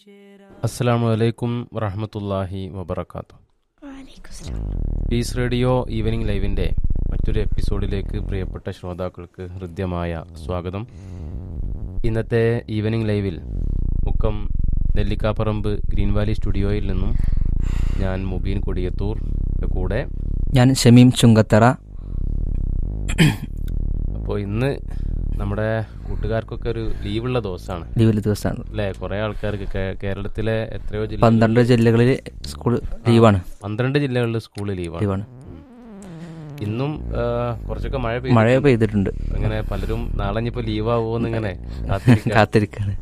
അസ്സാം വലൈക്കും വറഹമത്തല്ലാഹി വബർക്കാത്തു വലൈക്കും സലാം പീസ് റേഡിയോ ഈവനിങ് ലൈവിൻ്റെ മറ്റൊരു എപ്പിസോഡിലേക്ക് പ്രിയപ്പെട്ട ശ്രോതാക്കൾക്ക് ഹൃദ്യമായ സ്വാഗതം ഇന്നത്തെ ഈവനിങ് ലൈവിൽ മുക്കം നെല്ലിക്കാപ്പറമ്പ് ഗ്രീൻ വാലി സ്റ്റുഡിയോയിൽ നിന്നും ഞാൻ മുബീൻ കൊടിയത്തൂർ കൂടെ ഞാൻ ഷമീം ചുങ്കത്തറ അപ്പോൾ ഇന്ന് നമ്മുടെ കൂട്ടുകാർക്കൊക്കെ ഒരു ലീവുള്ള ദിവസമാണ് ലീവിലെ ദിവസമാണ് അല്ലേ കുറേ ആൾക്കാർക്ക് കേ- കേരളത്തിലെ എത്രയോ ജില്ല പന്ത്രണ്ട് ജില്ലകളിൽ സ്കൂൾ ലീവാണ് പന്ത്രണ്ട് ജില്ലകളിൽ സ്കൂൾ ലീവാണ് ലീവാണ് ഇന്നും ആ, കുറച്ചൊക്കെ മഴ പെയ്തു മഴ പെയ്തിട്ടുണ്ട് അങ്ങനെ പലരും നാളെ ഇനിയിപ്പോ ലീവാവോന്ന് ഇങ്ങനെ കാത്തിരിക്കാ. കാത്തിരിക്കാണ്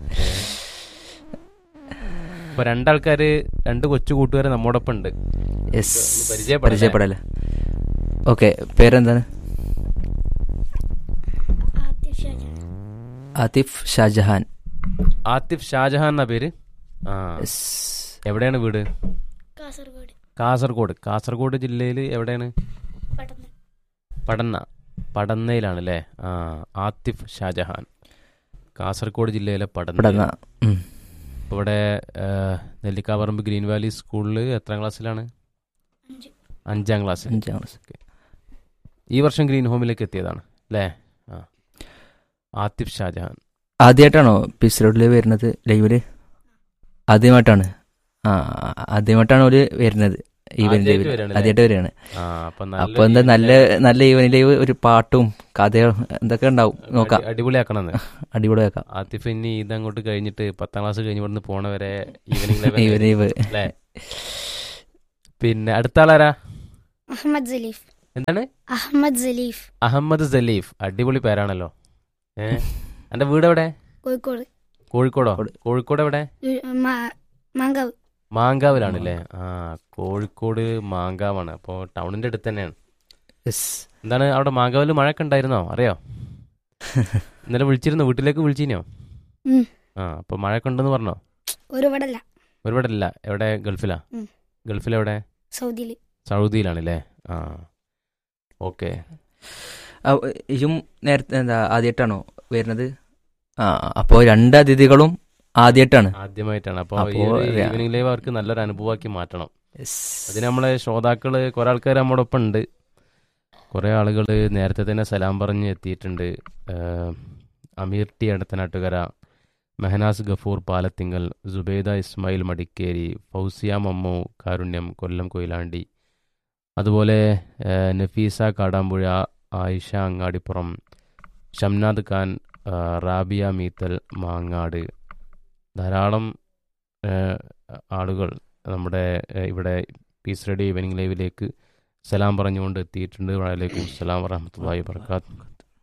ഇപ്പൊ രണ്ടാൾക്കാര് രണ്ട് കൊച്ചു കൂട്ടുകാരെ നമ്മോടൊപ്പം ഉണ്ട് യെസ് പരിചയപ്പെടലേ? പരിചയപ്പെടല്ലേ ഓക്കെ പേരെന്താണ് ആദ്യ ഷാജഹാൻ ആതിഫ് ഷാജഹാൻ ആത്തിഫ് ഷാജഹാൻ എന്ന പേര് ആ യെസ് എവിടെയാണ് വീട് കാസർഗോഡ് കാസർഗോഡ് കാസർഗോഡ് ജില്ലയിൽ എവിടെയാണ് പടന്ന പടന്ന പടന്നയിലാണ് അല്ലേ ആ ആത്തിഫ് ഷാജഹാൻ കാസർഗോഡ് ജില്ലയിലെ പടന്ന ഇവിടെന്നാ ഉം. ഇവിടെ ആ, നെല്ലിക്കാപറമ്പ് ഗ്രീൻ വാലി സ്കൂളിൽ എത്രാം ക്ലാസ്സിലാണ് അഞ്ച് അഞ്ചാം ക്ലാസ്സിൽ അഞ്ചാം ക്ലാസ് ഈ വർഷം ഗ്രീൻ ഹോമിലേക്ക് എത്തിയതാണ് അല്ലേ ആ ആത്തിഫ് ഷാജഹാൻ ആദ്യമായിട്ടാണോ പിസ് റോഡിൽ വരുന്നത് ലൈവില് ആദ്യമായിട്ടാണ് ആ ആദ്യമായിട്ടാണ് ഒരു വരുന്നത് ഈവൻ ആദ്യായിട്ട് ലൈവിൽ വരാണ് ആദ്യമായിട്ട് വരികയാണ് ആ അപ്പൊ അപ്പൊ എന്താ നല്ല നല്ല ഈവൻ ലൈവ് ഒരു പാട്ടും കഥയും എന്തൊക്കെ ഉണ്ടാവും നോക്കാം അടിപൊളിയാക്കണം അടിപൊളി ആക്കാം ആത്തിഫ് ഇനി ഇത് അങ്ങോട്ട് കഴിഞ്ഞിട്ട് പത്താം ക്ലാസ് കഴിഞ്ഞ് ഇവിടുന്ന് പോണവരെ ഈവനിങ് ഈവൻ ലൈവ് അല്ലേ പിന്നെ അടുത്ത ആളാരാ അഹമ്മദ് സലീഫ് എന്താണ് അഹമ്മദ് സലീഫ് അഹമ്മദ് സലീഫ് അടിപൊളി പേരാണല്ലോ ഏ എന്റെ വീട് എവിടെ കോഴിക്കോട് കോഴിക്കോടോ കോഴിക്കോട്. കോഴിക്കോട് എവിടെ ഉ- മാ- മാങ്കാവ് മാങ്കാവിലാണല്ലേ ആ കോഴിക്കോട് മാങ്കാവാണ് അപ്പോൾ ടൗണിന്റെ അടുത്ത് തന്നെയാണ് യെസ് എന്താണ് അവിടെ മാങ്കാവിൽ മഴയൊക്കെ ഉണ്ടായിരുന്നോ അറിയോ ഇന്നലെ വിളിച്ചിരുന്നോ വീട്ടിലേക്ക് വിളിച്ചിനോ ഉം. ആ അപ്പൊ മഴയൊക്കെ ഉണ്ടെന്ന് പറഞ്ഞോ ഒരു ഇവിടല്ല ഒരുപാട് ഇല്ല എവിടെ ഗൾഫിലാ ഉം. ഗൾഫിലെവിടെ സൗദിയിൽ സൗദിയിലാണല്ലേ ആ ഓക്കെ ഇയും നേരത്തെ എന്താ ആദ്യമായിട്ടാണോ വരുന്നത് ആ അപ്പോൾ രണ്ട് അതിഥികളും ആദ്യമായിട്ടാണ് ആദ്യമായിട്ടാണ് അപ്പോൾ അപ്പോ, ആ. ഈവനിംഗ് ലൈവ് അവർക്ക് നല്ലൊരു അനുഭവമാക്കി മാറ്റണം അതിന് നമ്മളെ ശ്രോതാക്കള് കുറെ ആൾക്കാർ നമ്മുടെ ഒപ്പം ഉണ്ട് കുറെ ആളുകൾ നേരത്തെ തന്നെ സലാം പറഞ്ഞ് എത്തിയിട്ടുണ്ട് ഏഹ് അമീർ ടി അടുത്തനാട്ടുകര മെഹനാസ് ഗഫൂർ പാലത്തിങ്കൽ സുബൈദ ഇസ്മായിൽ മടിക്കേരി ഫൗസിയ മമ്മു കാരുണ്യം കൊല്ലം കൊയിലാണ്ടി അതുപോലെ ഏഹ് നഫീസ കാടാമ്പുഴ ആയിഷ അങ്ങാടിപ്പുറം ഷംനാദ് ഖാൻ ഏഹ് റാബിയ മീത്തൽ മാങ്ങാട് ധാരാളം ഏഹ് ആളുകൾ നമ്മുടെ ഏഹ് ഇവിടെ പീസ് റെഡി ഈവനിങ് ലൈവിലേക്ക് സലാം പറഞ്ഞുകൊണ്ട് എത്തിയിട്ടുണ്ട് വലൈക്കും സലാം വറഹമത്തല്ലാഹി വർക്കാത്ത്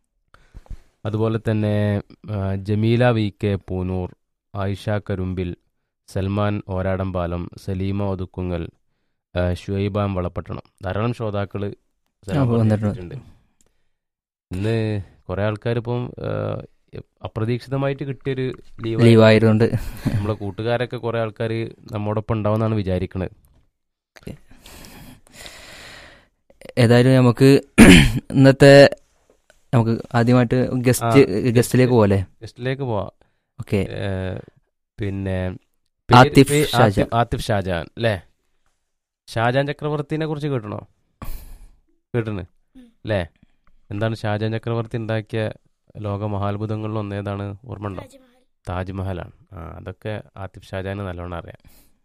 അതുപോലെ തന്നെ ആ, ജമീല വി കെ പൂനൂർ ആയിഷ കരുമ്പിൽ സൽമാൻ ഓരാടംപാലം സലീമ ഒതുക്കുങ്ങൽ ആ, ഷുഹൈബാം വളപ്പട്ടണം ധാരാളം ശ്രോതാക്കൾ ആ, വന്നിട്ടുണ്ട്. ഇന്ന് കുറെ ആൾക്കാർ ഇപ്പം ആ, അപ്രതീക്ഷിതമായിട്ട് കിട്ടിയൊരു ലീവ് ലീവ് ആയതുകൊണ്ട് നമ്മളെ കൂട്ടുകാരൊക്കെ കുറെ ആൾക്കാർ നമ്മോടൊപ്പം ഉണ്ടാവുമെന്നാണ് വിചാരിക്കുന്നത് ഏതായാലും നമുക്ക് ഇന്നത്തെ നമുക്ക് ആദ്യമായിട്ട് ഗസ്റ്റ് ഗസ്റ്റിലേക്ക് പോകല്ലേ ഗസ്റ്റിലേക്ക് പോവാം ഓക്കെ ഏഹ് പിന്നെ ആത്തിഫ് പേര്- ഷാജഹാൻ. ആത്തിഫ്- ആത്തിഫ് ഷാജഹാൻ അല്ലേ ഷാജഹാൻ ചക്രവർത്തിനെ കുറിച്ച് കേട്ടണോ കേട്ടിന് ഉം. അല്ലേ എന്താണ് ഷാജഹാൻ ചക്രവർത്തി ഉണ്ടാക്കിയ ലോക മഹാത്ഭുതങ്ങളിൽ ഒന്ന് ഏതാണ് ഓർമ്മ ഉണ്ടോ താജ്മഹൽ താജ്മഹലാണ് ആ അതൊക്കെ ആത്തിഫ് ഷാജഹാന് നല്ലോണം അറിയാം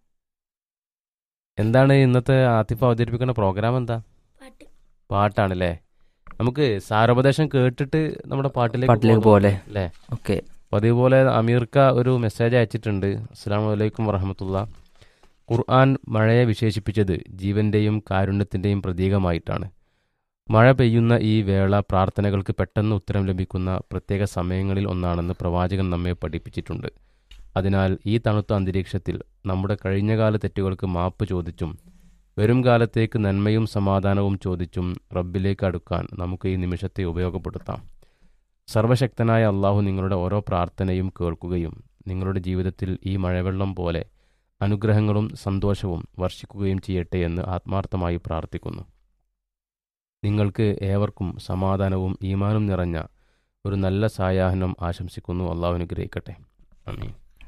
എന്താണ് ഇന്നത്തെ ആത്തിഫ് അവതരിപ്പിക്കുന്ന പ്രോഗ്രാം എന്താ പാട്ട് പാട്ടാണല്ലേ നമുക്ക് സാരോപദേശം കേട്ടിട്ട് നമ്മുടെ പാട്ടിലേക്ക് പാട്ടിലേക്ക് പോകാം. പോലെ അല്ലേ ഓക്കെ അപ്പോൾ അതേപോലെ അമീർക്ക ഒരു മെസ്സേജ് അയച്ചിട്ടുണ്ട് അസ്സാം വലൈക്കും വറഹമത്തുള്ള ഖുർആൻ മഴയെ വിശേഷിപ്പിച്ചത് ജീവന്റെയും കാരുണ്യത്തിന്റെയും പ്രതീകമായിട്ടാണ് മഴ പെയ്യുന്ന ഈ വേള പ്രാർത്ഥനകൾക്ക് പെട്ടെന്ന് ഉത്തരം ലഭിക്കുന്ന പ്രത്യേക സമയങ്ങളിൽ ഒന്നാണെന്ന് പ്രവാചകൻ നമ്മെ പഠിപ്പിച്ചിട്ടുണ്ട് അതിനാൽ ഈ തണുത്ത അന്തരീക്ഷത്തിൽ നമ്മുടെ കഴിഞ്ഞകാല തെറ്റുകൾക്ക് മാപ്പ് ചോദിച്ചും വരും കാലത്തേക്ക് നന്മയും സമാധാനവും ചോദിച്ചും റബ്ബിലേക്ക് അടുക്കാൻ നമുക്ക് ഈ നിമിഷത്തെ ഉപയോഗപ്പെടുത്താം സർവശക്തനായ അള്ളാഹു നിങ്ങളുടെ ഓരോ പ്രാർത്ഥനയും കേൾക്കുകയും നിങ്ങളുടെ ജീവിതത്തിൽ ഈ മഴവെള്ളം പോലെ അനുഗ്രഹങ്ങളും സന്തോഷവും വർഷിക്കുകയും ചെയ്യട്ടെ എന്ന് ആത്മാർത്ഥമായി പ്രാർത്ഥിക്കുന്നു നിങ്ങൾക്ക് ഏവർക്കും സമാധാനവും ഈമാനും നിറഞ്ഞ ഒരു നല്ല സായാഹ്നം ആശംസിക്കുന്നു അള്ളാഹു അനുഗ്രഹിക്കട്ടെ അമീൻ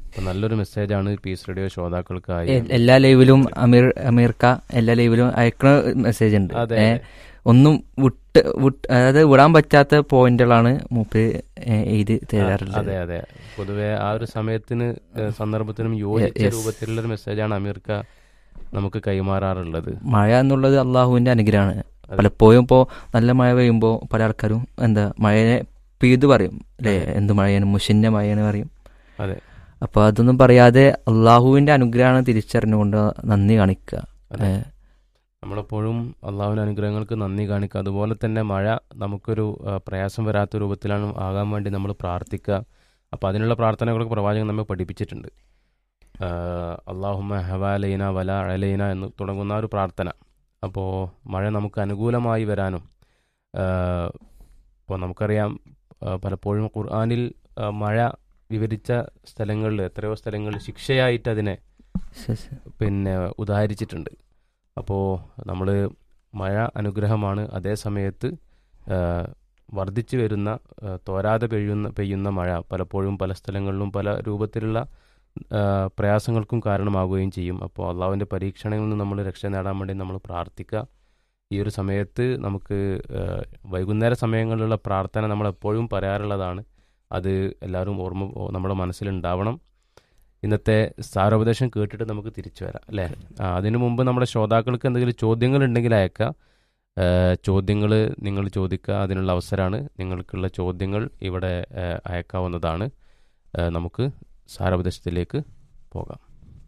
അപ്പോൾ നല്ലൊരു മെസ്സേജാണ് പീസ് റേഡിയോ ശ്രോതാക്കൾക്കായി എ- എല്ലാ ലൈവിലും അമീർ അമീർക്ക എല്ലാ ലൈവിലും അയക്കണ മെസ്സേജ് ഉണ്ട് അതെ ഏ, ഒന്നും വിട്ട് വിട്ട് അതായത് വിടാൻ പറ്റാത്ത പോയിന്റുകളാണ് മൂപ്പര് ഏ, എഴുതി തരാറുള്ളത് അതെ അതെ പൊതുവെ ആ ഒരു സമയത്തിന് ഏഹ്, സന്ദർഭത്തിനും യോജിച്ച yes. രൂപത്തിലുള്ള ഒരു മെസ്സേജാണ് അമീർക്ക നമുക്ക് കൈമാറാറുള്ളത് മഴ എന്നുള്ളത് അള്ളാഹുവിന്റെ അനുഗ്രഹമാണ് പലപ്പോഴും ഇപ്പോൾ നല്ല മഴ പെയ്യുമ്പോൾ പല ആൾക്കാരും എന്താ മഴയെ പെയ്ത് പറയും അല്ലേ അതെ. എന്ത് മഴയാണ് മുഷിന്റെ മഴയാണ് പറയും അതെ അപ്പോൾ അതൊന്നും പറയാതെ അള്ളാഹുവിന്റെ അനുഗ്രഹമാണ് തിരിച്ചറിഞ്ഞുകൊണ്ട് നന്ദി കാണിക്കുക അതെ ഏ, നമ്മളെപ്പോഴും അള്ളാഹുവിൻ്റെ അനുഗ്രഹങ്ങൾക്ക് നന്ദി കാണിക്കുക അതുപോലെ തന്നെ മഴ നമുക്കൊരു ആ, പ്രയാസം വരാത്ത രൂപത്തിലാണ് ആകാൻ വേണ്ടി നമ്മൾ പ്രാർത്ഥിക്കുക അപ്പോൾ അതിനുള്ള പ്രാർത്ഥനകളൊക്കെ പ്രവാചകൻ നമ്മെ പഠിപ്പിച്ചിട്ടുണ്ട് അള്ളാഹുമ ഹവാലൈന വല അലൈന എന്ന് തുടങ്ങുന്ന ആ ഒരു പ്രാർത്ഥന അപ്പോൾ മഴ നമുക്ക് അനുകൂലമായി വരാനും ഇപ്പോൾ നമുക്കറിയാം ആ, പലപ്പോഴും ഖുർആാനിൽ ആ, മഴ വിവരിച്ച സ്ഥലങ്ങളിൽ എത്രയോ സ്ഥലങ്ങളിൽ ശിക്ഷയായിട്ട് അതിനെ ശ- ശ- പിന്നെ ഉദാഹരിച്ചിട്ടുണ്ട് അപ്പോൾ നമ്മൾ മഴ അനുഗ്രഹമാണ് അതേ സമയത്ത് ആ, വർദ്ധിച്ചു വരുന്ന ആ, തോരാതെ പെയ്യുന്ന പെയ്യുന്ന മഴ പലപ്പോഴും പല സ്ഥലങ്ങളിലും പല രൂപത്തിലുള്ള ആ, പ്രയാസങ്ങൾക്കും കാരണമാവുകയും ചെയ്യും അപ്പോൾ അള്ളാഹുവിൻ്റെ പരീക്ഷണങ്ങളിൽ നിന്ന് നമ്മൾ രക്ഷ നേടാൻ വേണ്ടി നമ്മൾ പ്രാർത്ഥിക്കുക ഈ ഒരു സമയത്ത് നമുക്ക് ആ, വൈകുന്നേര സമയങ്ങളിലുള്ള പ്രാർത്ഥന നമ്മൾ എപ്പോഴും പറയാറുള്ളതാണ് അത് എല്ലാവരും ഓർമ്മ നമ്മുടെ മനസ്സിലുണ്ടാവണം ഇന്നത്തെ സാരോപദേശം കേട്ടിട്ട് നമുക്ക് തിരിച്ചു വരാം അല്ലേ ആ, അതിനു മുമ്പ് നമ്മുടെ ശ്രോതാക്കൾക്ക് എന്തെങ്കിലും ചോദ്യങ്ങൾ ഉണ്ടെങ്കിൽ അയക്കാം ചോദ്യങ്ങൾ നിങ്ങൾ ചോദിക്കുക അതിനുള്ള അവസരമാണ് നിങ്ങൾക്കുള്ള ചോദ്യങ്ങൾ ഇവിടെ ആ, അയക്കാവുന്നതാണ് ആ, നമുക്ക് സാരോപദേശത്തിലേക്ക് പോകാം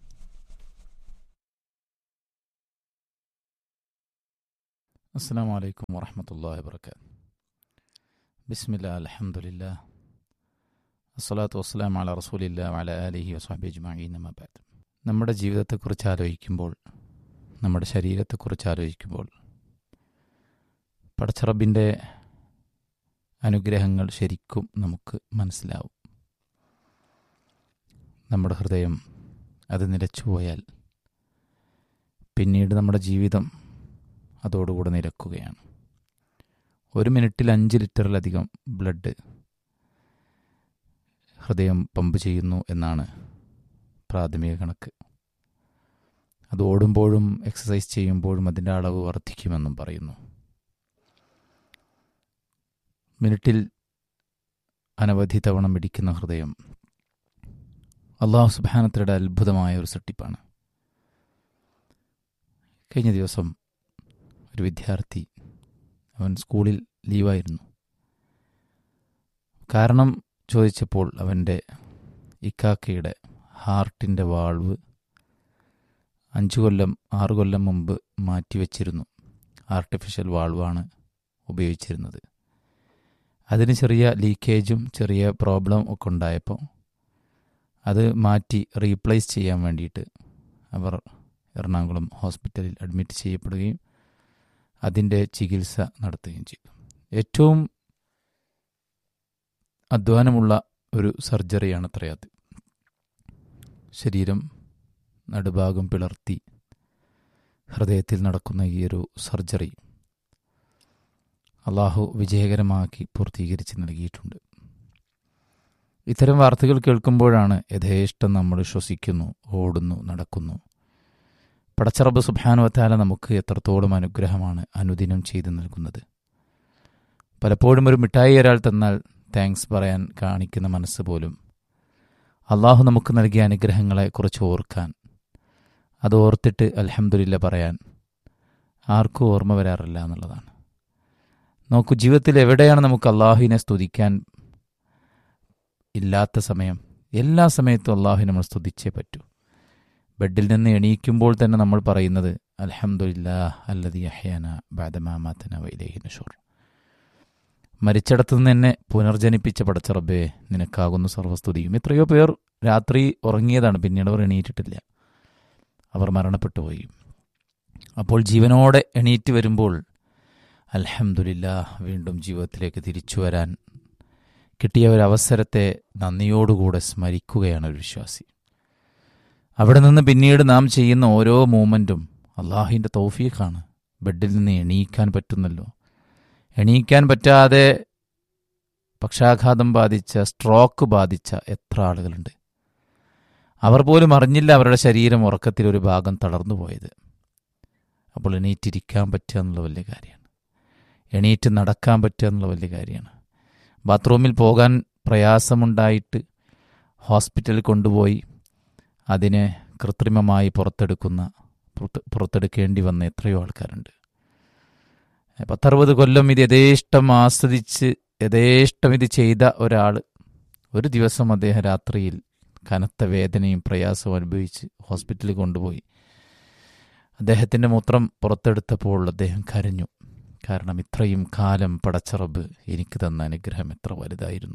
السلام عليكم ورحمة الله وبركاته بسم الله الحمد لله الصلاة والسلام على رسول الله وعلى آله وصحبه أجمعين ما بعد നമ്മുടെ ജീവിതത്തെക്കുറിച്ച് ആലോചിക്കുമ്പോൾ നമ്മുടെ ശരീരത്തെക്കുറിച്ച് ആലോചിക്കുമ്പോൾ പടച്ചറബിൻ്റെ അനുഗ്രഹങ്ങൾ ശരിക്കും നമുക്ക് മനസ്സിലാവും നമ്മുടെ ഹൃദയം അത് നിലച്ചു പോയാൽ പിന്നീട് നമ്മുടെ ജീവിതം അതോടുകൂടെ നിരക്കുകയാണ് ഒരു മിനിറ്റിൽ അഞ്ച് ലിറ്ററിലധികം ബ്ലഡ് ഹൃദയം പമ്പ് ചെയ്യുന്നു എന്നാണ് പ്രാഥമിക കണക്ക് അത് ഓടുമ്പോഴും എക്സസൈസ് ചെയ്യുമ്പോഴും അതിൻ്റെ അളവ് വർദ്ധിക്കുമെന്നും പറയുന്നു മിനിറ്റിൽ അനവധി തവണ മിടിക്കുന്ന ഹൃദയം അള്ളാഹു സുബാനത്തയുടെ അത്ഭുതമായ ഒരു സൃഷ്ടിപ്പാണ് കഴിഞ്ഞ ദിവസം ഒരു വിദ്യാർത്ഥി അവൻ സ്കൂളിൽ ലീവായിരുന്നു കാരണം ചോദിച്ചപ്പോൾ അവൻ്റെ ഇക്കാക്കയുടെ ഹാർട്ടിൻ്റെ വാൾവ് അഞ്ചു കൊല്ലം ആറു കൊല്ലം മുമ്പ് മാറ്റിവെച്ചിരുന്നു ആർട്ടിഫിഷ്യൽ വാൾവാണ് ഉപയോഗിച്ചിരുന്നത് അതിന് ചെറിയ ലീക്കേജും ചെറിയ പ്രോബ്ലം ഒക്കെ ഉണ്ടായപ്പോൾ അത് മാറ്റി റീപ്ലേസ് ചെയ്യാൻ വേണ്ടിയിട്ട് അവർ എറണാകുളം ഹോസ്പിറ്റലിൽ അഡ്മിറ്റ് ചെയ്യപ്പെടുകയും അതിൻ്റെ ചികിത്സ നടത്തുകയും ചെയ്തു ഏറ്റവും അധ്വാനമുള്ള ഒരു സർജറിയാണ് അത്രയത് ശരീരം നടുഭാഗം പിളർത്തി ഹൃദയത്തിൽ നടക്കുന്ന ഈ ഒരു സർജറി അള്ളാഹു വിജയകരമാക്കി പൂർത്തീകരിച്ച് നൽകിയിട്ടുണ്ട് ഇത്തരം വാർത്തകൾ കേൾക്കുമ്പോഴാണ് യഥേഷ്ടം നമ്മൾ ശ്വസിക്കുന്നു ഓടുന്നു നടക്കുന്നു പടച്ചറബ് സുബാനുവത്താല നമുക്ക് എത്രത്തോളം അനുഗ്രഹമാണ് അനുദിനം ചെയ്തു നൽകുന്നത് പലപ്പോഴും ഒരു മിഠായി ഒരാൾ തന്നാൽ താങ്ക്സ് പറയാൻ കാണിക്കുന്ന മനസ്സ് പോലും അള്ളാഹു നമുക്ക് നൽകിയ അനുഗ്രഹങ്ങളെ കുറിച്ച് ഓർക്കാൻ അത് ഓർത്തിട്ട് അലഹമുല്ല പറയാൻ ആർക്കും ഓർമ്മ വരാറില്ല എന്നുള്ളതാണ് നോക്കൂ ജീവിതത്തിൽ എവിടെയാണ് നമുക്ക് അള്ളാഹുവിനെ സ്തുതിക്കാൻ ഇല്ലാത്ത സമയം എല്ലാ സമയത്തും അള്ളാഹുവിനെ നമ്മൾ സ്തുതിച്ചേ പറ്റൂ ബെഡിൽ നിന്ന് എണീക്കുമ്പോൾ തന്നെ നമ്മൾ പറയുന്നത് അലഹമുല്ലാ അല്ലതി അഹ്യാന ബാദമാമാത്തന വൈലേഹി നഷൂർ മരിച്ചിടത്തു നിന്ന് എന്നെ പുനർജനിപ്പിച്ച പടച്ചറബേ നിനക്കാകുന്നു സർവസ്തുതിയും എത്രയോ പേർ രാത്രി ഉറങ്ങിയതാണ് പിന്നീട് അവർ എണീറ്റിട്ടില്ല അവർ മരണപ്പെട്ടു പോയി അപ്പോൾ ജീവനോടെ എണീറ്റ് വരുമ്പോൾ അലഹമുല്ല വീണ്ടും ജീവിതത്തിലേക്ക് തിരിച്ചു വരാൻ കിട്ടിയ ഒരു അവസരത്തെ നന്ദിയോടുകൂടെ സ്മരിക്കുകയാണ് ഒരു വിശ്വാസി അവിടെ നിന്ന് പിന്നീട് നാം ചെയ്യുന്ന ഓരോ മൂമെൻറ്റും അള്ളാഹിൻ്റെ തൗഫീഖാണ് ബെഡിൽ നിന്ന് എണീക്കാൻ പറ്റുന്നല്ലോ എണീക്കാൻ പറ്റാതെ പക്ഷാഘാതം ബാധിച്ച സ്ട്രോക്ക് ബാധിച്ച എത്ര ആളുകളുണ്ട് അവർ പോലും അറിഞ്ഞില്ല അവരുടെ ശരീരം ഉറക്കത്തിൽ ഒരു ഭാഗം തളർന്നു പോയത് അപ്പോൾ എണീറ്റിരിക്കാൻ പറ്റുക എന്നുള്ള വലിയ കാര്യമാണ് എണീറ്റ് നടക്കാൻ പറ്റുക എന്നുള്ള വലിയ കാര്യമാണ് ബാത്റൂമിൽ പോകാൻ പ്രയാസമുണ്ടായിട്ട് ഹോസ്പിറ്റലിൽ കൊണ്ടുപോയി അതിനെ കൃത്രിമമായി പുറത്തെടുക്കുന്ന പുറത്ത് പുറത്തെടുക്കേണ്ടി വന്ന എത്രയോ ആൾക്കാരുണ്ട് പത്തറുപത് കൊല്ലം ഇത് യഥേഷ്ടം ആസ്വദിച്ച് യഥേഷ്ടം ഇത് ചെയ്ത ഒരാൾ ഒരു ദിവസം അദ്ദേഹം രാത്രിയിൽ കനത്ത വേദനയും പ്രയാസവും അനുഭവിച്ച് ഹോസ്പിറ്റലിൽ കൊണ്ടുപോയി അദ്ദേഹത്തിൻ്റെ മൂത്രം പുറത്തെടുത്തപ്പോൾ അദ്ദേഹം കരഞ്ഞു കാരണം ഇത്രയും കാലം പടച്ചറബ് എനിക്ക് തന്ന അനുഗ്രഹം എത്ര വലുതായിരുന്നു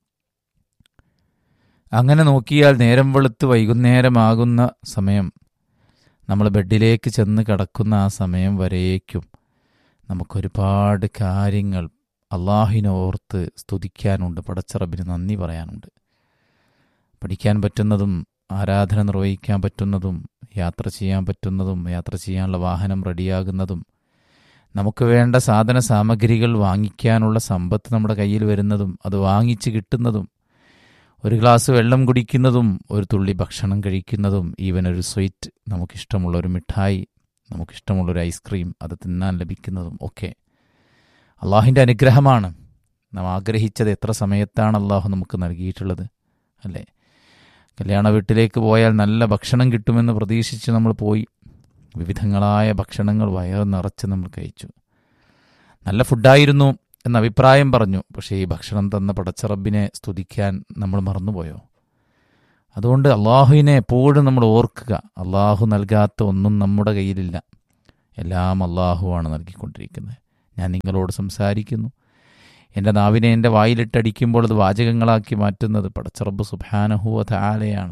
അങ്ങനെ നോക്കിയാൽ നേരം വെളുത്ത് വൈകുന്നേരമാകുന്ന സമയം നമ്മൾ ബെഡിലേക്ക് ചെന്ന് കിടക്കുന്ന ആ സമയം വരേക്കും നമുക്കൊരുപാട് കാര്യങ്ങൾ അള്ളാഹിനെ ഓർത്ത് സ്തുതിക്കാനുണ്ട് പടച്ചറബിന് നന്ദി പറയാനുണ്ട് പഠിക്കാൻ പറ്റുന്നതും ആരാധന നിർവഹിക്കാൻ പറ്റുന്നതും യാത്ര ചെയ്യാൻ പറ്റുന്നതും യാത്ര ചെയ്യാനുള്ള വാഹനം റെഡിയാകുന്നതും നമുക്ക് വേണ്ട സാധന സാമഗ്രികൾ വാങ്ങിക്കാനുള്ള സമ്പത്ത് നമ്മുടെ കയ്യിൽ വരുന്നതും അത് വാങ്ങിച്ച് കിട്ടുന്നതും ഒരു ഗ്ലാസ് വെള്ളം കുടിക്കുന്നതും ഒരു തുള്ളി ഭക്ഷണം കഴിക്കുന്നതും ഈവൻ ഒരു സ്വീറ്റ് നമുക്കിഷ്ടമുള്ള ഒരു മിഠായി നമുക്കിഷ്ടമുള്ള ഒരു ഐസ്ക്രീം അത് തിന്നാൻ ലഭിക്കുന്നതും ഒക്കെ അള്ളാഹിൻ്റെ അനുഗ്രഹമാണ് നാം ആഗ്രഹിച്ചത് എത്ര സമയത്താണ് അള്ളാഹു നമുക്ക് നൽകിയിട്ടുള്ളത് അല്ലേ കല്യാണ വീട്ടിലേക്ക് പോയാൽ നല്ല ഭക്ഷണം കിട്ടുമെന്ന് പ്രതീക്ഷിച്ച് നമ്മൾ പോയി വിവിധങ്ങളായ ഭക്ഷണങ്ങൾ വയറ് നിറച്ച് നമ്മൾ കഴിച്ചു നല്ല ഫുഡായിരുന്നു എന്ന അഭിപ്രായം പറഞ്ഞു പക്ഷേ ഈ ഭക്ഷണം തന്ന പടച്ചറബിനെ സ്തുതിക്കാൻ നമ്മൾ മറന്നുപോയോ അതുകൊണ്ട് അള്ളാഹുവിനെ എപ്പോഴും നമ്മൾ ഓർക്കുക അള്ളാഹു നൽകാത്ത ഒന്നും നമ്മുടെ കയ്യിലില്ല എല്ലാം അള്ളാഹുവാണ് നൽകിക്കൊണ്ടിരിക്കുന്നത് ഞാൻ നിങ്ങളോട് സംസാരിക്കുന്നു എൻ്റെ നാവിനെ എൻ്റെ വായിലിട്ടടിക്കുമ്പോൾ അത് വാചകങ്ങളാക്കി മാറ്റുന്നത് പടച്ചറബ് സുബാനഹുവ താലയാണ്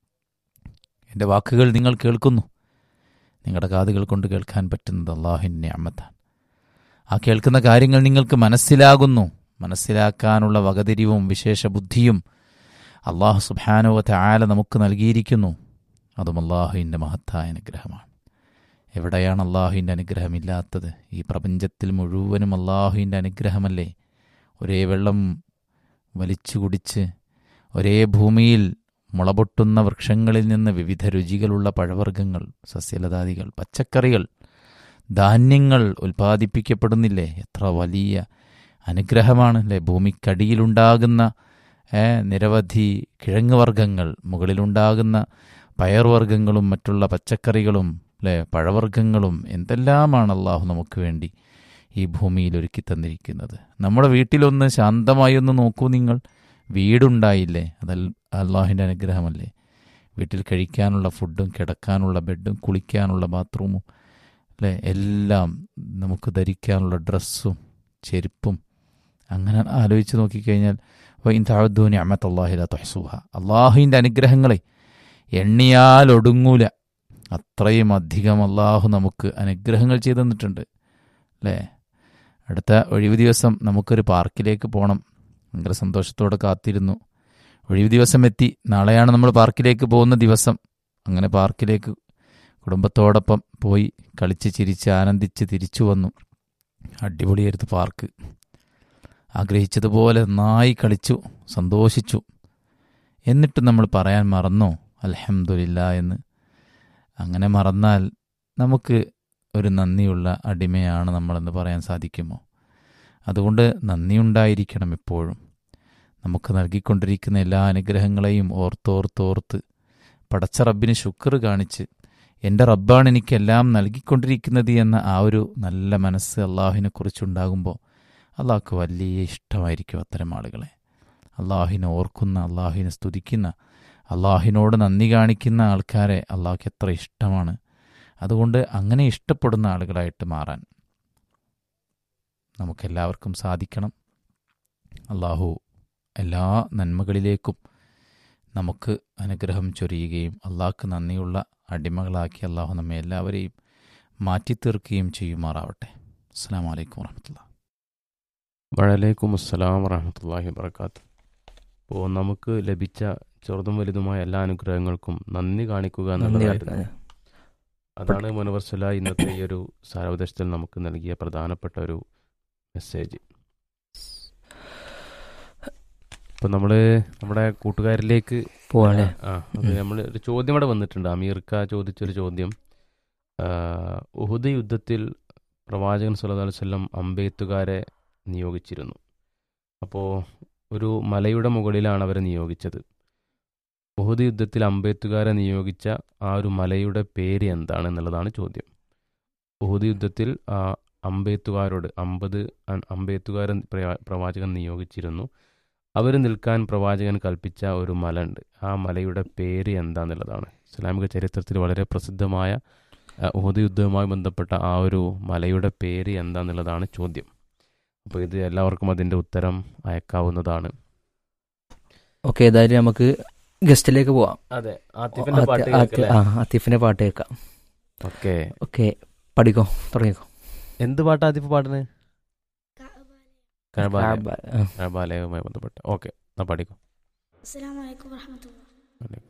എൻ്റെ വാക്കുകൾ നിങ്ങൾ കേൾക്കുന്നു നിങ്ങളുടെ കാതുകൾ കൊണ്ട് കേൾക്കാൻ പറ്റുന്നത് അള്ളാഹുവിൻ്റെ അമ്മത്താണ് ആ കേൾക്കുന്ന കാര്യങ്ങൾ നിങ്ങൾക്ക് മനസ്സിലാകുന്നു മനസ്സിലാക്കാനുള്ള വകതിരിവും വിശേഷ ബുദ്ധിയും അള്ളാഹു സുബാനുവ താല നമുക്ക് നൽകിയിരിക്കുന്നു അതും അള്ളാഹുവിൻ്റെ മഹത്തായ അനുഗ്രഹമാണ് എവിടെയാണ് അള്ളാഹുവിൻ്റെ അനുഗ്രഹമില്ലാത്തത് ഈ പ്രപഞ്ചത്തിൽ മുഴുവനും അള്ളാഹുവിൻ്റെ അനുഗ്രഹമല്ലേ ഒരേ വെള്ളം വലിച്ചു കുടിച്ച് ഒരേ ഭൂമിയിൽ മുളപൊട്ടുന്ന വൃക്ഷങ്ങളിൽ നിന്ന് വിവിധ രുചികളുള്ള പഴവർഗ്ഗങ്ങൾ സസ്യലതാദികൾ പച്ചക്കറികൾ ധാന്യങ്ങൾ ഉൽപ്പാദിപ്പിക്കപ്പെടുന്നില്ലേ എത്ര വലിയ അനുഗ്രഹമാണ് അല്ലേ ഭൂമിക്കടിയിലുണ്ടാകുന്ന നിരവധി കിഴങ്ങുവർഗ്ഗങ്ങൾ മുകളിലുണ്ടാകുന്ന പയർവർഗ്ഗങ്ങളും മറ്റുള്ള പച്ചക്കറികളും അല്ലേ പഴവർഗ്ഗങ്ങളും എന്തെല്ലാമാണ് അള്ളാഹു നമുക്ക് വേണ്ടി ഈ ഭൂമിയിൽ ഒരുക്കി തന്നിരിക്കുന്നത് നമ്മുടെ വീട്ടിലൊന്ന് ശാന്തമായി ഒന്ന് നോക്കൂ നിങ്ങൾ വീടുണ്ടായില്ലേ അത് അള്ളാഹുവിൻ്റെ അനുഗ്രഹമല്ലേ വീട്ടിൽ കഴിക്കാനുള്ള ഫുഡും കിടക്കാനുള്ള ബെഡും കുളിക്കാനുള്ള ബാത്റൂമും അല്ലേ എല്ലാം നമുക്ക് ധരിക്കാനുള്ള ഡ്രസ്സും ചെരുപ്പും അങ്ങനെ ആലോചിച്ച് നോക്കിക്കഴിഞ്ഞാൽ വൈൻ താഴ്ദൂനി അമ്മത്ത് അള്ളാഹില തൊഹസുഹ അള്ളാഹുവിൻ്റെ അനുഗ്രഹങ്ങളെ എണ്ണിയാൽ ഒടുങ്ങൂല അത്രയും അധികം അള്ളാഹു നമുക്ക് അനുഗ്രഹങ്ങൾ ചെയ്തു തന്നിട്ടുണ്ട് അല്ലേ അടുത്ത ഒഴിവ് ദിവസം നമുക്കൊരു പാർക്കിലേക്ക് പോകണം ഭയങ്കര സന്തോഷത്തോടെ കാത്തിരുന്നു ഒഴിവ് ദിവസം എത്തി നാളെയാണ് നമ്മൾ പാർക്കിലേക്ക് പോകുന്ന ദിവസം അങ്ങനെ പാർക്കിലേക്ക് കുടുംബത്തോടൊപ്പം പോയി കളിച്ച് ചിരിച്ച് ആനന്ദിച്ച് തിരിച്ചു വന്നു അടിപൊളിയായിരുന്നു പാർക്ക് ആഗ്രഹിച്ചതുപോലെ നന്നായി കളിച്ചു സന്തോഷിച്ചു എന്നിട്ട് നമ്മൾ പറയാൻ മറന്നോ അലഹമില്ല എന്ന് അങ്ങനെ മറന്നാൽ നമുക്ക് ഒരു നന്ദിയുള്ള അടിമയാണ് നമ്മളെന്ന് പറയാൻ സാധിക്കുമോ അതുകൊണ്ട് നന്ദിയുണ്ടായിരിക്കണം എപ്പോഴും നമുക്ക് നൽകിക്കൊണ്ടിരിക്കുന്ന എല്ലാ അനുഗ്രഹങ്ങളെയും ഓർത്തോർത്തോർത്ത് പടച്ച റബ്ബിന് ശുക്ർ കാണിച്ച് എൻ്റെ റബ്ബാണ് എനിക്കെല്ലാം നൽകിക്കൊണ്ടിരിക്കുന്നത് എന്ന ആ ഒരു നല്ല മനസ്സ് അള്ളാഹുവിനെ കുറിച്ചുണ്ടാകുമ്പോൾ അള്ളാഹ്ക്ക് വലിയ ഇഷ്ടമായിരിക്കും അത്തരം ആളുകളെ അള്ളാഹുവിനെ ഓർക്കുന്ന അള്ളാഹുവിനെ സ്തുതിക്കുന്ന അള്ളാഹുവിനോട് നന്ദി കാണിക്കുന്ന ആൾക്കാരെ അള്ളാഹ്ക്ക് എത്ര ഇഷ്ടമാണ് അതുകൊണ്ട് അങ്ങനെ ഇഷ്ടപ്പെടുന്ന ആളുകളായിട്ട് മാറാൻ നമുക്കെല്ലാവർക്കും സാധിക്കണം അള്ളാഹു എല്ലാ നന്മകളിലേക്കും നമുക്ക് അനുഗ്രഹം ചൊരിയുകയും അള്ളാഹ്ക്ക് നന്ദിയുള്ള അടിമകളാക്കി അള്ളാഹു നമ്മെ എല്ലാവരെയും മാറ്റിത്തീർക്കുകയും ചെയ്യുമാറാവട്ടെ അസ്സാം വലൈക്കും വർഹമത്തുള്ള വഴലേക്കും അസ്സലാം വറഹമത്തല്ലാഹി വബർക്കാത്ത് അപ്പോൾ നമുക്ക് ലഭിച്ച ചെറുതും വലുതുമായ എല്ലാ അനുഗ്രഹങ്ങൾക്കും നന്ദി കാണിക്കുക നന്ദി എന്നുള്ളതായിരുന്നു കാണിക്കാൻ. അതാണ് മുനവർസല ഇന്നത്തെ ഈ ഒരു സാരോപദേശത്തിൽ നമുക്ക് നൽകിയ പ്രധാനപ്പെട്ട ഒരു മെസ്സേജ് ഇപ്പൊ നമ്മള് നമ്മുടെ കൂട്ടുകാരിലേക്ക് പോവാല്ലേ ആ അത് ഉം. നമ്മൾ ഒരു ചോദ്യം ഇവിടെ വന്നിട്ടുണ്ട് അമീർക്ക ചോദിച്ചൊരു ചോദ്യം ആ, ഉഹുദ് യുദ്ധത്തിൽ പ്രവാചകൻ സല്ലല്ലാഹു അലൈഹി വസല്ലം അമ്പെയ്ത്തുകാരെ നിയോഗിച്ചിരുന്നു അപ്പോൾ ഒരു മലയുടെ മുകളിലാണ് അവരെ നിയോഗിച്ചത് ഉഹുദ് യുദ്ധത്തിൽ അമ്പെയ്ത്തുകാരെ നിയോഗിച്ച ആ ഒരു മലയുടെ പേര് എന്താണ് എന്നുള്ളതാണ് ചോദ്യം ഉഹുദ് യുദ്ധത്തിൽ ആ അമ്പെയ്ത്തുകാരോട് അമ്പത് അ- അമ്പെയ്ത്തുകാരെ പ്രവാ- പ്രവാചകൻ നിയോഗിച്ചിരുന്നു അവർ നിൽക്കാൻ പ്രവാചകൻ കൽപ്പിച്ച ഒരു മല ഉണ്ട് ആ മലയുടെ പേര് എന്താന്നുള്ളതാണ് ഇസ്ലാമിക ചരിത്രത്തിൽ വളരെ പ്രസിദ്ധമായ ആ, ഉഹദ് യുദ്ധവുമായി ബന്ധപ്പെട്ട ആ ഒരു മലയുടെ പേര് എന്താന്നുള്ളതാണ് ചോദ്യം അപ്പോൾ ഇത് എല്ലാവർക്കും അതിൻ്റെ ഉത്തരം അയക്കാവുന്നതാണ് ഓക്കെ ഏതായാലും നമുക്ക് ഗസ്റ്റിലേക്ക് പോവാം അതെ ആത്തി- ആത്തി- ആ ആത്തിഫിന്റെ പാട്ട് കേൾക്കാം ഓക്കെ ഓക്കെ പഠിക്കോ തുടങ്ങിക്കോ എന്ത് പാട്ടാ ആദ്യം പാടുന്നത് ആ, കഴബാലയവുമായി ബന്ധപ്പെട്ട് ഓക്കെ എന്നാ പഠിക്കും അസ്സലാമു അലൈക്കും വറഹ്മത്തുള്ളാഹി വലൈക്കും